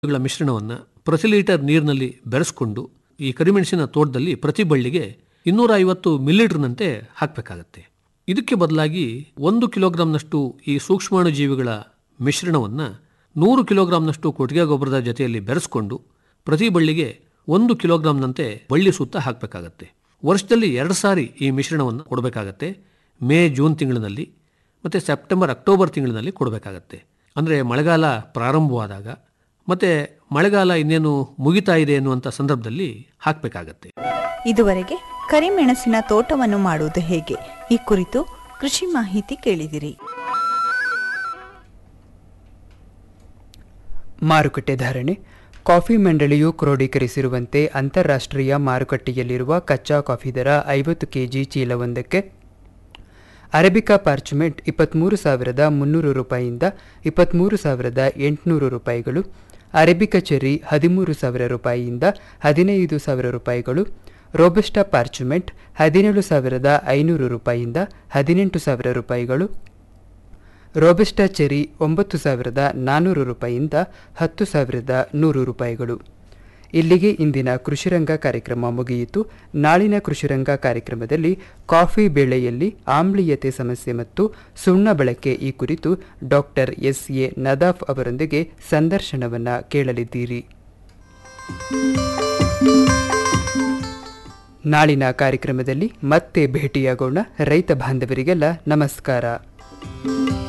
ಗಳ ಮಿಶ್ರಣವನ್ನು ಪ್ರತಿ ಲೀಟರ್ ನೀರಿನಲ್ಲಿ ಬೆರೆಸ್ಕೊಂಡು ಈ ಕರಿಮೆಣಸಿನ ತೋಟದಲ್ಲಿ ಪ್ರತಿ ಬಳ್ಳಿಗೆ ಇನ್ನೂರ ಐವತ್ತು ಮಿಲಿಲೀಟರ್ನಂತೆ ಹಾಕಬೇಕಾಗತ್ತೆ ಇದಕ್ಕೆ ಬದಲಾಗಿ ಒಂದು ಕಿಲೋಗ್ರಾಂನಷ್ಟು ಈ ಸೂಕ್ಷ್ಮಾಣುಜೀವಿಗಳ ಮಿಶ್ರಣವನ್ನು ನೂರು ಕಿಲೋಗ್ರಾಂನಷ್ಟು ಕೊಟ್ಟಿಗೆ ಗೊಬ್ಬರದ ಜೊತೆಯಲ್ಲಿ ಬೆರೆಸ್ಕೊಂಡು ಪ್ರತಿ ಬಳ್ಳಿಗೆ ಒಂದು ಕಿಲೋಗ್ರಾಂನಂತೆ ಬಳ್ಳಿ ಸುತ್ತ ಹಾಕಬೇಕಾಗತ್ತೆ ವರ್ಷದಲ್ಲಿ ಎರಡು ಸಾರಿ ಈ ಮಿಶ್ರಣವನ್ನು ಕೊಡಬೇಕಾಗತ್ತೆ ಮೇ ಜೂನ್ ತಿಂಗಳಿನಲ್ಲಿ ಮತ್ತು ಸೆಪ್ಟೆಂಬರ್ ಅಕ್ಟೋಬರ್ ತಿಂಗಳಿನಲ್ಲಿ ಕೊಡಬೇಕಾಗತ್ತೆ ಅಂದರೆ ಮಳೆಗಾಲ ಪ್ರಾರಂಭವಾದಾಗ ಮತ್ತು ಮಳೆಗಾಲ ಇನ್ನೇನು ಮುಗಿತಾ ಇದೆ ಎನ್ನುವಂಥ ಸಂದರ್ಭದಲ್ಲಿ ಹಾಕಬೇಕಾಗತ್ತೆ ಇದುವರೆಗೆ ಕರಿಮೆಣಸಿನ ತೋಟವನ್ನು ಮಾಡುವುದು ಹೇಗೆ ಈ ಕುರಿತು ಕೃಷಿ ಮಾಹಿತಿ ಕೇಳಿದಿರಿ ಮಾರುಕಟ್ಟೆ ಧಾರಣೆ ಕಾಫಿ ಮಂಡಳಿಯು ಕ್ರೋಢೀಕರಿಸಿರುವಂತೆ ಅಂತಾರಾಷ್ಟ್ರೀಯ ಮಾರುಕಟ್ಟೆಯಲ್ಲಿರುವ ಕಚ್ಚಾ ಕಾಫಿ ದರ ಐವತ್ತು ಕೆಜಿ ಚೀಲವೊಂದಕ್ಕೆ ಅರೇಬಿಕಾ ಪಾರ್ಚಮೆಂಟ್ ಇಪ್ಪತ್ತ್ಮೂರು ಸಾವಿರದ ಮುನ್ನೂರು ರೂಪಾಯಿಯಿಂದ ಇಪ್ಪತ್ತ್ಮೂರು ಸಾವಿರದ ಎಂಟುನೂರು ರೂಪಾಯಿಗಳು ಅರೇಬಿಕಾ ಚೆರ್ರಿ ಹದಿಮೂರು ಸಾವಿರ ರೂಪಾಯಿಯಿಂದ ಹದಿನೈದು ಸಾವಿರ ರೂಪಾಯಿಗಳು ರೋಬಸ್ಟಾ ಪಾರ್ಚಮೆಂಟ್ ಹದಿನೇಳು ಸಾವಿರದ ಐನೂರು ರೂಪಾಯಿಯಿಂದ ಹದಿನೆಂಟು ಸಾವಿರ ರೂಪಾಯಿಗಳು ರೋಬಸ್ಟಾ ಚೆರಿ ಒಂಬತ್ತು ಸಾವಿರದ ನಾನ್ನೂರು ರೂಪಾಯಿಯಿಂದ ಹತ್ತು ಸಾವಿರದ ನೂರು ರೂಪಾಯಿಗಳು ಇಲ್ಲಿಗೆ ಇಂದಿನ ಕೃಷಿರಂಗ ಕಾರ್ಯಕ್ರಮ ಮುಗಿಯಿತು ನಾಳಿನ ಕೃಷಿರಂಗ ಕಾರ್ಯಕ್ರಮದಲ್ಲಿ ಕಾಫಿ ಬೆಳೆಯಲ್ಲಿ ಆಮ್ಲೀಯತೆ ಸಮಸ್ಯೆ ಮತ್ತು ಸುಣ್ಣ ಬಳಕೆ ಈ ಕುರಿತು ಡಾಕ್ಟರ್ ಎಸ್ ಎ ನದಾಫ್ ಅವರೊಂದಿಗೆ ಸಂದರ್ಶನವನ್ನು ಕೇಳಲಿದ್ದೀರಿ ನಾಳಿನ ಕಾರ್ಯಕ್ರಮದಲ್ಲಿ ಮತ್ತೆ ಭೇಟಿಯಾಗೋಣ ರೈತ ಬಾಂಧವರಿಗೆಲ್ಲ ನಮಸ್ಕಾರ